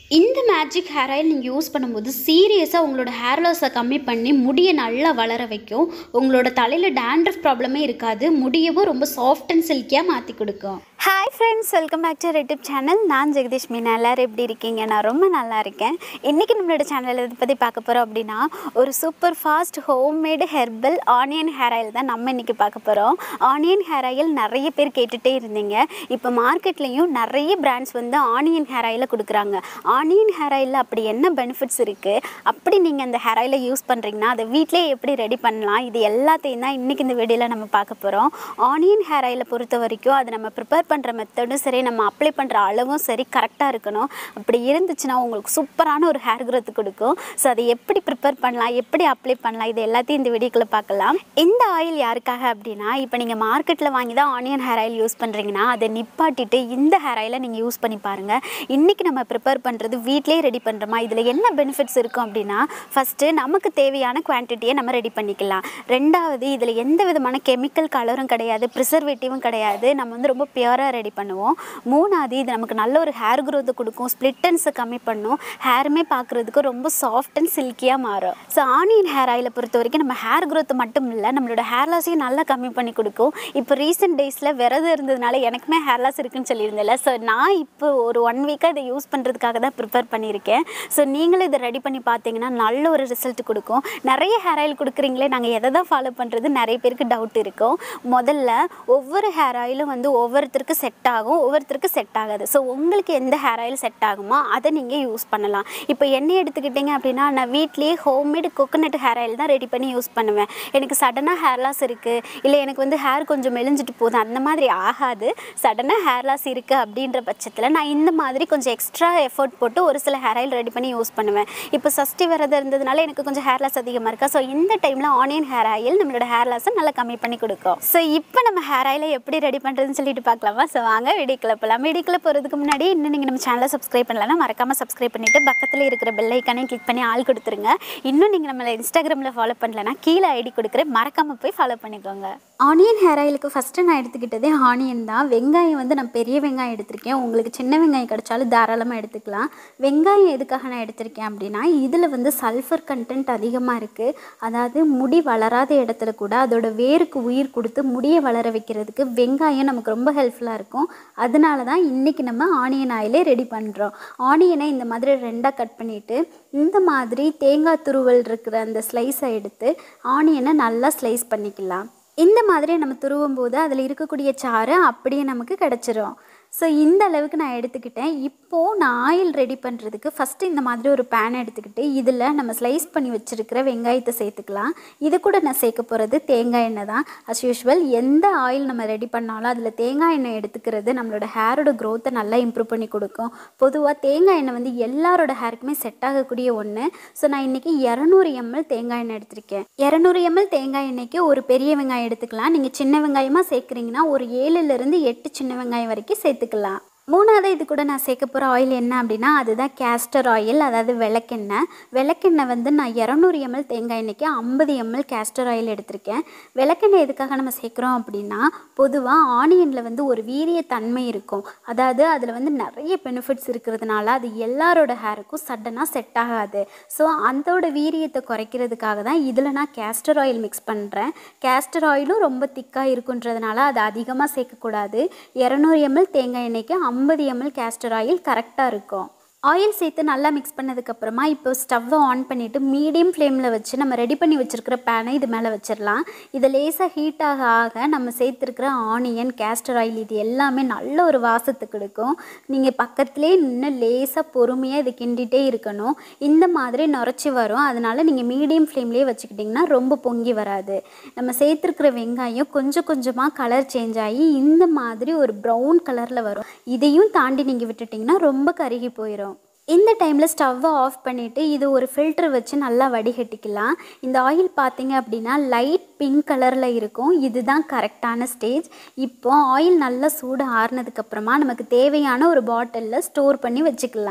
இந்த magic hair oil நீங்கள் use பண்ணும்போது சீரியஸாக உங்களோட ஹேர் லாஸை கம்மி பண்ணி முடியை நல்லா வளர வைக்கும் உங்களோட தலையில் டேண்ட்ரஃப் ப்ராப்ளமே இருக்காது முடியவும் ரொம்ப சாஃப்ட் அண்ட் சில்கியாக மாற்றி கொடுக்கும் hi friends welcome back to YouTube channel நான் ஜெகதீஷ் மீனா எல்லோரும் எப்படி இருக்கீங்க நான் ரொம்ப நல்லா இருக்கேன் இன்றைக்கி நம்மளோட சேனலில் இதை பற்றி பார்க்க போகிறோம் அப்படின்னா ஒரு super fast homemade herbal onion hair oil தான் நம்ம இன்றைக்கி பார்க்க போகிறோம் ஆனியன் ஹேர் ஆயில் நிறைய பேர் கேட்டுகிட்டே இருந்தீங்க இப்போ மார்க்கெட்லேயும் நிறைய பிராண்ட்ஸ் வந்து ஆனியன் ஹேர் ஆயிலை கொடுக்குறாங்க ஆனியன் ஹேர் ஆயிலில் அப்படி என்ன பெனிஃபிட்ஸ் இருக்குது அப்படி நீங்கள் அந்த ஹேர் ஆயிலை யூஸ் பண்ணுறீங்கன்னா அதை வீட்டிலே எப்படி ரெடி பண்ணலாம் இது எல்லாத்தையும் தான் இன்றைக்கி இந்த வீடியோவில் நம்ம பார்க்க போகிறோம் ஆனியன் ஹேர் ஆயிலை பொறுத்த வரைக்கும் அதை நம்ம ப்ரிப்பேர் பண்ணுற மெத்தடும் சரி நம்ம அப்ளை பண்ணுற அளவும் சரி கரெக்டாக இருக்கணும் அப்படி இருந்துச்சுன்னா உங்களுக்கு சூப்பரான ஒரு ஹேர் growth கொடுக்கும் ஸோ அதை எப்படி ப்ரிப்பேர் பண்ணலாம் எப்படி அப்ளை பண்ணலாம் இது எல்லாத்தையும் இந்த வீடியோக்குள்ளே பார்க்கலாம் இந்த ஆயில் யாருக்காக அப்படின்னா இப்போ நீங்கள் மார்க்கெட்டில் வாங்கி தான் ஆனியன் ஹேர் ஆயில் யூஸ் பண்ணுறீங்கன்னா அதை நிப்பாட்டிட்டு இந்த ஹேர் ஆயிலை நீங்கள் யூஸ் பண்ணி பாருங்கள் இன்றைக்கி நம்ம ப்ரிப்பேர் பண்ணுறது வீட்டிலேயே ரெடி பண்ணுறோமா இதில் என்ன பெனிஃபிட்ஸ் இருக்கும் அப்படின்னா ஃபஸ்ட்டு நமக்கு தேவையான குவான்டிட்டியை நம்ம ரெடி பண்ணிக்கலாம் ரெண்டாவது இதில் எந்த விதமான கெமிக்கல் கலரும் கிடையாது ப்ரிசர்வேட்டிவும் கிடையாது நம்ம வந்து ரொம்ப பியூராக ரெடி பண்ணுவோம் மூணாவது இது நமக்கு நல்ல ஒரு ஹேர் growth கொடுக்கும் ஸ்ப்ளிட்டன்ஸை கம்மி பண்ணும் ஹேருமே பார்க்குறதுக்கு ரொம்ப சாஃப்ட் அண்ட் சில்கியாக மாறும் ஸோ ஆனியன் ஹேர் ஆயிலை பொறுத்த வரைக்கும் நம்ம ஹேர் growth மட்டும் இல்லை நம்மளோட ஹேர் லாஸையும் நல்லா கம்மி பண்ணி கொடுக்கும் இப்போ ரீசெண்ட் டேஸில் விரதம் இருந்ததுனால எனக்குமே ஹேர் லாஸ் இருக்குன்னு சொல்லியிருந்தேன்ல ஸோ நான் இப்போ ஒரு ஒன் வீக்காக இதை யூஸ் பண்ணுறதுக்காக தான் ப்ரிப்பேர் பண்ணியிருக்கேன் ஸோ நீங்களும் இதை ரெடி பண்ணி பார்த்தீங்கன்னா நல்ல ஒரு ரிசல்ட் கொடுக்கும் நிறைய ஹேர் ஆயில் கொடுக்குறீங்களே நாங்கள் எதை தான் ஃபாலோ பண்ணுறது நிறைய பேருக்கு டவுட் இருக்கும் முதல்ல ஒவ்வொரு ஹேர் ஆயிலும் வந்து ஒவ்வொருத்தருக்கு செட் ஆகும் ஒவ்வொருத்தருக்கு செட் ஆகாது ஸோ உங்களுக்கு எந்த ஹேர் ஆயில் செட் ஆகுமோ அதை நீங்கள் யூஸ் பண்ணலாம் இப்போ எண்ணெய் எடுத்துக்கிட்டிங்க அப்படின்னா நான் வீட்லேயே ஹோம்மேடு கோகோனட் ஹேர் ஆயில் தான் ரெடி பண்ணி யூஸ் பண்ணுவேன் எனக்கு சடனாக ஹேர் லாஸ் இருக்குது இல்லை எனக்கு வந்து ஹேர் கொஞ்சம் மெலிஞ்சிட்டு போகுது அந்த மாதிரி ஆகாது சடனாக ஹேர் லாஸ் இருக்குது அப்படின்ற பட்சத்தில் நான் இந்த மாதிரி கொஞ்சம் எக்ஸ்ட்ரா எஃபோர்ட் போட்டு ஒரு சில ஹேர் ஆயில் ரெடி பண்ணி யூஸ் பண்ணுவேன் இப்போ சஷ்டி விரதம் இருந்ததுனால எனக்கு கொஞ்சம் ஹேர் லாஸ் அதிகமாக இருக்கா ஸோ இந்த டைமில் ஆனியன் ஹேர் ஆயில் நம்மளோட ஹேர் லாஸை நல்லா கம்மி பண்ணி கொடுக்கும் ஸோ இப்போ நம்ம ஹேர் ஆயிலை எப்படி ரெடி பண்ணுறதுன்னு சொல்லிட்டு பார்க்கலாமா ஸோ வாங்க வீடியோக்குள்ள போகலாம் வீடியோக்குள்ள போகிறதுக்கு முன்னாடி இன்னும் நீங்கள் நம்ம சேனலை சப்ஸ்கிரைப் பண்ணலன்னா மறக்காமல் சப்ஸ்கிரைப் பண்ணிவிட்டு பக்கத்தில் இருக்கிற பெல் ஐக்கானையும் கிளிக் பண்ணி ஆள் கொடுத்துருங்க இன்னும் நீங்கள் நம்மளை இன்ஸ்டாகிராமில் ஃபாலோ பண்ணலன்னா கீழே ஐடி கொடுக்குறேன் மறக்காமல் போய் ஃபாலோ பண்ணிக்கோங்க ஆனியன் ஹேர் ஆயிலுக்கு ஃபஸ்ட்டு நான் எடுத்துக்கிட்டதே ஆனியன் தான் வெங்காயம் வந்து நான் பெரிய வெங்காயம் எடுத்திருக்கேன் உங்களுக்கு சின்ன வெங்காயம் கிடைச்சாலும் தாராளமாக எடுத்துக்கலாம் வெங்காயம் எதுக்காக நான் எடுத்திருக்கேன் அப்படின்னா இதில் வந்து சல்ஃபர் கண்டென்ட் அதிகமாக இருக்குது அதாவது முடி வளராத இடத்துல கூட அதோட வேருக்கு உயிர் கொடுத்து முடியை வளர வைக்கிறதுக்கு வெங்காயம் நமக்கு ரொம்ப ஹெல்ப்ஃபுல்லாக இருக்கும் அதனால தான் இன்றைக்கி நம்ம ஆனியன் ஆயிலே ரெடி பண்ணுறோம் ஆனியனை இந்த மாதிரி ரெண்டாக கட் பண்ணிவிட்டு இந்த மாதிரி தேங்காய் துருவல் இருக்கிற அந்த ஸ்லைஸை எடுத்து ஆனியனை நல்லா ஸ்லைஸ் பண்ணிக்கலாம் இந்த மாதிரி நம்ம துருவும் போது அதில் இருக்கக்கூடிய சாறு அப்படியே நமக்கு கிடச்சிரும் ஸோ இந்த அளவுக்கு நான் எடுத்துக்கிட்டேன் இப்போது நான் ஆயில் ரெடி பண்ணுறதுக்கு ஃபஸ்ட்டு இந்த மாதிரி ஒரு பேன் எடுத்துக்கிட்டு இதில் நம்ம ஸ்லைஸ் பண்ணி வச்சுருக்கிற வெங்காயத்தை சேர்த்துக்கலாம் இது கூட நான் சேர்க்க போகிறது தேங்காய் எண்ணெய் தான் அஸ் யூஷுவல் எந்த ஆயில் நம்ம ரெடி பண்ணாலும் அதில் தேங்காய் எண்ணெய் எடுத்துக்கிறது நம்மளோட ஹேரோட க்ரோத்தை நல்லா இம்ப்ரூவ் பண்ணி கொடுக்கும் பொதுவாக தேங்காய் எண்ணெய் வந்து எல்லாரோட ஹேருக்குமே செட் ஆகக்கூடிய ஒன்று ஸோ நான் இன்றைக்கி இரநூறு எம்எல் தேங்காய் எண்ணெய் எடுத்திருக்கேன் இரநூறு எம்எல் தேங்காய் எண்ணெய்க்கு ஒரு பெரிய வெங்காயம் எடுத்துக்கலாம் நீங்கள் சின்ன வெங்காயமாக சேர்க்குறீங்கன்னா ஒரு ஏழுலேருந்து எட்டு சின்ன வெங்காயம் வரைக்கும் சேர்த்துக்கலாம் மூணாவது இது கூட நான் சேர்க்க போகிற ஆயில் என்ன அப்படின்னா அதுதான் கேஸ்டர் ஆயில் அதாவது விளக்கெண்ணெய் விளக்கெண்ணெய் வந்து நான் இரநூறு எம்எல் தேங்காய் எண்ணெய்க்கு ஐம்பது எம்எல் கேஸ்டர் ஆயில் எடுத்திருக்கேன் விளக்கெண்ணெய் எதுக்காக நம்ம சேர்க்குறோம் அப்படின்னா பொதுவாக ஆனியனில் வந்து ஒரு வீரிய தன்மை இருக்கும் அதாவது அதில் வந்து நிறைய பெனிஃபிட்ஸ் இருக்கிறதுனால அது எல்லாரோட ஹேருக்கும் சடனாக செட் ஆகாது ஸோ அதோட வீரியத்தை குறைக்கிறதுக்காக தான் இதில் நான் கேஸ்டர் ஆயில் மிக்ஸ் பண்ணுறேன் கேஸ்டர் ஆயிலும் ரொம்ப திக்காக இருக்குன்றதுனால அதை அதிகமாக சேர்க்கக்கூடாது இரநூறு எம்எல் தேங்காய் எண்ணெய்க்கு ஐம்பது எம்எல் கேஸ்டர் ஆயில் கரெக்டாக இருக்கும் ஆயில் சேர்த்து நல்லா மிக்ஸ் பண்ணதுக்கப்புறமா இப்போ ஸ்டவ்வை ஆன் பண்ணிவிட்டு மீடியம் ஃப்ளேமில் வச்சு நம்ம ரெடி பண்ணி வச்சுருக்கிற பேனை இது மேலே வச்சிடலாம் இது லேசாக ஹீட் ஆக ஆக நம்ம சேர்த்துருக்கிற ஆனியன் கேஸ்டர் ஆயில் இது எல்லாமே நல்ல ஒரு வாசத்தை கொடுக்கும் நீங்கள் பக்கத்துலேயே நின்று லேசாக பொறுமையாக இது கிண்டிகிட்டே இருக்கணும் இந்த மாதிரி நுரைச்சி வரும் அதனால் நீங்கள் மீடியம் ஃப்ளேம்லேயே வச்சுக்கிட்டிங்கன்னா ரொம்ப பொங்கி வராது நம்ம சேர்த்துருக்கிற வெங்காயம் கொஞ்சம் கொஞ்சமாக கலர் சேஞ்ச் ஆகி இந்த மாதிரி ஒரு ப்ரௌன் கலரில் வரும் இதையும் தாண்டி நீங்கள் விட்டுட்டிங்கன்னா ரொம்ப கருகி போயிடும் இந்த டைமில் ஸ்டவ்வை ஆஃப் பண்ணிவிட்டு இது ஒரு ஃபில்டர் வச்சு நல்லா வடிகட்டிக்கலாம் இந்த ஆயில் பார்த்தீங்க அப்படின்னா லைட் பிங்க் கலரில் இருக்கும் இதுதான் கரெக்டான ஸ்டேஜ் இப்போ ஆயில் நல்லா சூடு ஆறுனதுக்கப்புறமா நமக்கு தேவையான ஒரு பாட்டிலில் ஸ்டோர் பண்ணி வச்சுக்கலாம்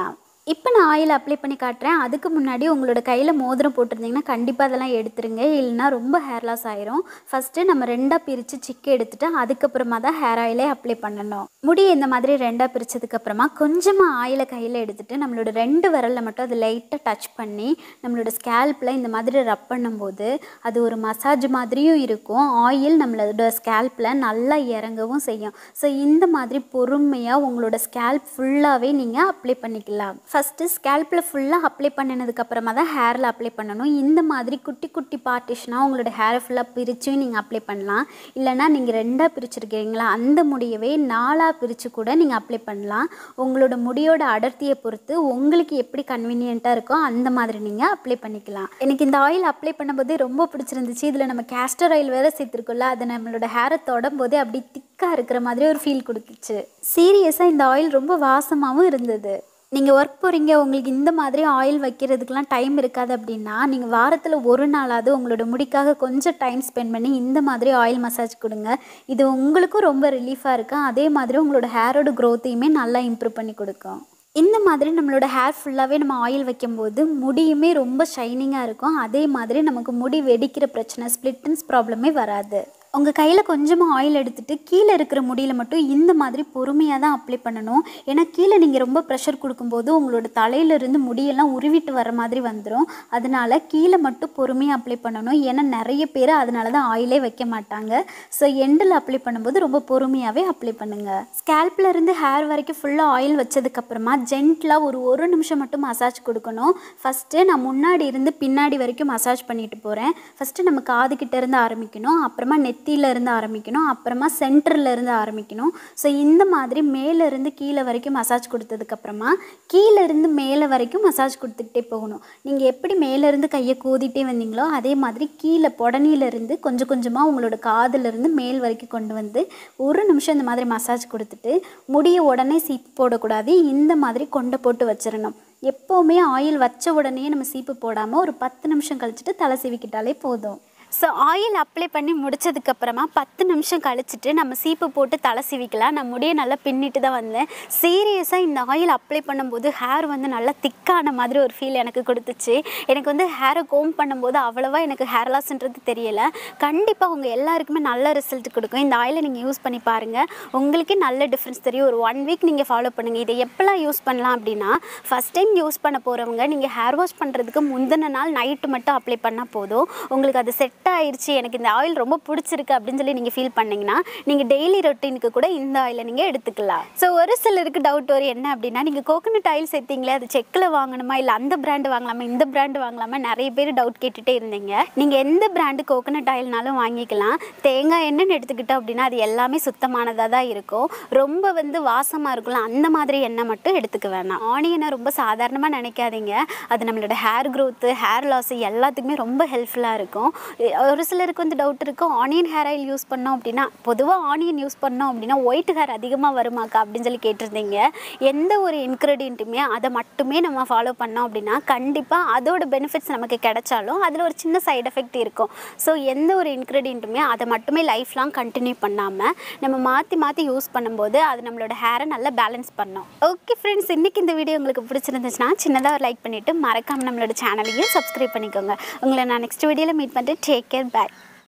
இப்போ நான் ஆயில் அப்ளை பண்ணி காட்டுறேன் அதுக்கு முன்னாடி உங்களோட கையில் மோதிரம் போட்டிருந்தீங்கன்னா கண்டிப்பாக அதெல்லாம் எடுத்துருங்க இல்லைன்னா ரொம்ப ஹேர் லாஸ் ஆயிரும் ஃபஸ்ட்டு நம்ம ரெண்டாக பிரித்து சிக்கு எடுத்துட்டு அதுக்கப்புறமா தான் ஹேர் ஆயிலே அப்ளை பண்ணணும் முடியை இந்த மாதிரி ரெண்டாக பிரித்ததுக்கப்புறமா கொஞ்சமாக ஆயிலை கையில் எடுத்துட்டு நம்மளோட ரெண்டு விரலில் மட்டும் அது லைட்டாக டச் பண்ணி நம்மளோட ஸ்கேல்பில் இந்த மாதிரி ரப் பண்ணும்போது அது ஒரு மசாஜ் மாதிரியும் இருக்கும் ஆயில் நம்மளோட ஸ்கேல்பில் நல்லா இறங்கவும் செய்யும் ஸோ இந்த மாதிரி பொறுமையாக உங்களோட ஸ்கேல்ப் ஃபுல்லாகவே நீங்கள் அப்ளை பண்ணிக்கலாம் ஃபஸ்ட்டு ஸ்கேல்பில் ஃபுல்லாக அப்ளை பண்ணினதுக்கப்புறமா தான் ஹேரில் அப்ளை பண்ணணும் இந்த மாதிரி குட்டி குட்டி பார்ட்டிஷனாக உங்களோட ஹேரை ஃபுல்லாக பிரிச்சும் நீங்கள் அப்ளை பண்ணலாம் இல்லைனா நீங்கள் ரெண்டாக பிரிச்சிருக்கீங்களா அந்த முடியவே நாலாக பிரித்து கூட நீங்கள் அப்ளை பண்ணலாம் உங்களோட முடியோட அடர்த்தியை பொறுத்து உங்களுக்கு எப்படி கன்வீனியண்ட்டாக இருக்கோ அந்த மாதிரி நீங்கள் அப்ளை பண்ணிக்கலாம் எனக்கு இந்த ஆயில் அப்ளை பண்ணும்போது ரொம்ப பிடிச்சிருந்துச்சு இதில் நம்ம கேஸ்டர் ஆயில் வேறு சேர்த்துருக்கோம்ல அது நம்மளோட ஹேரை தொடும்போது அப்படி திக்காக இருக்கிற மாதிரி ஒரு ஃபீல் கொடுத்துச்சு சீரியஸாக இந்த ஆயில் ரொம்ப வாசமாகவும் இருந்தது நீங்கள் ஒர்க் போகிறீங்க உங்களுக்கு இந்த மாதிரி ஆயில் வைக்கிறதுக்கெலாம் டைம் இருக்காது அப்படின்னா நீங்கள் வாரத்தில் ஒரு நாளாவது உங்களோட முடிக்காக கொஞ்சம் டைம் ஸ்பெண்ட் பண்ணி இந்த மாதிரி ஆயில் மசாஜ் கொடுங்க இது உங்களுக்கும் ரொம்ப ரிலீஃபாக இருக்கும் அதே மாதிரி உங்களோட ஹேரோட க்ரோத்தையுமே நல்லா இம்ப்ரூவ் பண்ணி கொடுக்கும் இந்த மாதிரி நம்மளோட ஹேர் ஃபுல்லாகவே நம்ம ஆயில் வைக்கும்போது முடியுமே ரொம்ப ஷைனிங்காக இருக்கும் அதே மாதிரி நமக்கு முடி வெடிக்கிற பிரச்சனை ஸ்ப்ளிட்டன்ஸ் ப்ராப்ளமே வராது உங்கள் கையில் கொஞ்சமாக ஆயில் எடுத்துகிட்டு கீழே இருக்கிற முடியில் மட்டும் இந்த மாதிரி பொறுமையாக தான் அப்ளை பண்ணணும் ஏன்னா கீழே நீங்கள் ரொம்ப ப்ரெஷர் கொடுக்கும்போது உங்களோட தலையிலிருந்து முடியெல்லாம் உருவிட்டு வர மாதிரி வந்துடும் அதனால கீழே மட்டும் பொறுமையாக அப்ளை பண்ணணும் ஏன்னா நிறைய பேர் அதனால தான் ஆயிலே வைக்க மாட்டாங்க ஸோ எண்டில் அப்ளை பண்ணும்போது ரொம்ப பொறுமையாகவே அப்ளை பண்ணுங்கள் ஸ்கேல்பில் இருந்து ஹேர் வரைக்கும் ஃபுல்லாக ஆயில் வச்சதுக்கப்புறமா ஜென்ட்லாக ஒரு ஒரு நிமிஷம் மட்டும் மசாஜ் கொடுக்கணும் ஃபஸ்ட்டு நான் முன்னாடி இருந்து பின்னாடி வரைக்கும் மசாஜ் பண்ணிட்டு போகிறேன் ஃபஸ்ட்டு நம்ம காது கிட்ட இருந்து ஆரம்பிக்கணும் அப்புறமா நெத்தியில இருந்து ஆரம்பிக்கணும் அப்புறமா சென்டரில் இருந்து ஆரம்பிக்கணும் ஸோ இந்த மாதிரி மேலே இருந்து கீழே வரைக்கும் மசாஜ் கொடுத்ததுக்கப்புறமா கீழே இருந்து மேலே வரைக்கும் மசாஜ் கொடுத்துக்கிட்டே போகணும் நீங்கள் எப்படி மேலே இருந்து கையை கோதிட்டே வந்தீங்களோ அதே மாதிரி கீழே புடனியிலேருந்து கொஞ்சம் கொஞ்சமாக உங்களோட காதுலேருந்து மேல் வரைக்கும் கொண்டு வந்து ஒரு நிமிஷம் இந்த மாதிரி மசாஜ் கொடுத்துட்டு முடியை உடனே சீப்பு போடக்கூடாது இந்த மாதிரி கொண்டை போட்டு வச்சிடணும் எப்போவுமே ஆயில் வச்ச உடனே நம்ம சீப்பு போடாமல் ஒரு பத்து நிமிஷம் கழிச்சிட்டு தலை சீவிக்கிட்டாலே போதும் ஸோ ஆயில் அப்ளை பண்ணி முடிச்சதுக்கப்புறமா பத்து நிமிஷம் கழிச்சிட்டு நம்ம சீப்பு போட்டு தலை சீவிக்கலாம் நான் முடியை நல்லா பின்னிட்டு தான் வந்தேன் சீரியஸாக இந்த ஆயில் அப்ளை பண்ணும்போது ஹேர் வந்து நல்லா திக்கான மாதிரி ஒரு ஃபீல் எனக்கு கொடுத்துச்சு எனக்கு வந்து ஹேரை கோம் பண்ணும்போது அவ்வளோவா எனக்கு ஹேர் லாஸ்ன்றது தெரியலை கண்டிப்பாக உங்கள் எல்லாருக்குமே நல்ல ரிசல்ட் கொடுக்கும் இந்த ஆயிலை நீங்கள் யூஸ் பண்ணி பாருங்கள் உங்களுக்கே நல்ல டிஃப்ரென்ஸ் தெரியும் ஒரு ஒன் வீக் நீங்கள் ஃபாலோ பண்ணுங்கள் இதை எப்போல்லாம் யூஸ் பண்ணலாம் அப்படின்னா ஃபஸ்ட் டைம் யூஸ் பண்ண போகிறவங்க நீங்கள் ஹேர் வாஷ் பண்ணுறதுக்கு முந்தின நாள் நைட்டு மட்டும் அப்ளை பண்ணால் போதும் உங்களுக்கு அது செட் ஆயிடுச்சு எனக்கு இந்த ஆயில் ரொம்ப பிடிச்சிருக்கு அப்படின்னு சொல்லி நீங்கள் ஃபீல் பண்ணீங்கன்னா நீங்கள் டெய்லி ரொட்டீனுக்கு கூட இந்த ஆயிலை நீங்கள் எடுத்துக்கலாம் ஸோ ஒரு சிலருக்கு டவுட் வரும் என்ன அப்படின்னா நீங்கள் கோகனட் ஆயில் சேர்த்தீங்களே அது செக்கில் வாங்கணுமா இல்லை அந்த பிராண்டு வாங்கலாமா இந்த பிராண்டு வாங்கலாமா நிறைய பேர் டவுட் கேட்டுகிட்டே இருந்தீங்க நீங்கள் எந்த பிராண்டு கோகனட் ஆயில்னாலும் வாங்கிக்கலாம் தேங்காய் எண்ணெய்னு எடுத்துக்கிட்டோம் அப்படின்னா அது எல்லாமே சுத்தமானதாக தான் இருக்கும் ரொம்ப வந்து வாசமாக இருக்கும்ல அந்த மாதிரி எண்ணெய் மட்டும் எடுத்துக்க வேணாம் ஆனியனை ரொம்ப சாதாரணமாக நினைக்காதீங்க அது நம்மளோட ஹேர் க்ரோத்து ஹேர் லாஸ் எல்லாத்துக்குமே ரொம்ப ஹெல்ப்ஃபுல்லாக இருக்கும் ஒரு சிலருக்கு வந்து டவுட் இருக்கும் ஆனியன் ஹேர் ஆயில் யூஸ் பண்ணோம் அப்படின்னா பொதுவாக ஆனியன் யூஸ் பண்ணோம் அப்படின்னா ஒயிட் ஹேர் அதிகமாக வருமாக்கா அப்படின்னு சொல்லி கேட்டிருந்தீங்க எந்த ஒரு இன்க்ரீடியண்ட்டுமே அதை மட்டுமே நம்ம ஃபாலோ பண்ணோம் அப்படின்னா கண்டிப்பாக அதோட பெனிஃபிட்ஸ் நமக்கு கிடைச்சாலும் அதில் ஒரு சின்ன சைடு எஃபெக்ட் இருக்கும் ஸோ எந்த ஒரு இன்க்ரீடியண்ட்டுமே அதை மட்டுமே லைஃப் லாங் கண்டினியூ பண்ணாமல் நம்ம மாற்றி மாற்றி யூஸ் பண்ணும்போது அது நம்மளோட ஹேரை நல்லா பேலன்ஸ் பண்ணும் ஓகே ஃப்ரெண்ட்ஸ் இன்றைக்கி இந்த வீடியோ உங்களுக்கு பிடிச்சிருந்துச்சுன்னா சின்னதாக ஒரு லைக் பண்ணிவிட்டு மறக்காமல் நம்மளோட சேனலையும் சப்ஸ்கிரைப் பண்ணிக்கோங்க உங்களை நான் நெக்ஸ்ட் வீடியோவில் மீட் பண்ணிட்டு டேக் கேர் பை